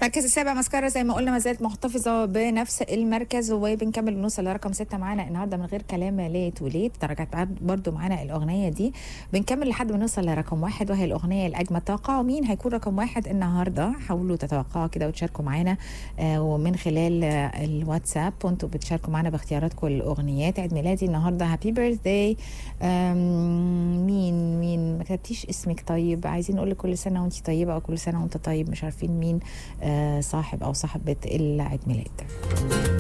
المركز السابع مسكرة زي ما قلنا ما زالت محتفظة بنفس المركز وبنكمل بنوصل لرقم ستة معانا النهاردة من غير كلام ليت وليت درجات برضو معانا الأغنية دي بنكمل لحد ما نوصل لرقم واحد وهي الأغنية الأجمل توقعوا مين هيكون رقم واحد النهاردة حاولوا تتوقعوا كده وتشاركوا معانا آه ومن خلال آه الواتساب وانتوا بتشاركوا معانا باختياراتكم الأغنيات عيد ميلادي النهاردة هابي بيرثداي مين مين ما كتبتيش اسمك طيب عايزين نقول لك كل سنة وانت طيبة أو كل سنة وانت طيب مش عارفين مين آه صاحب أو صاحبة العيد ميلاد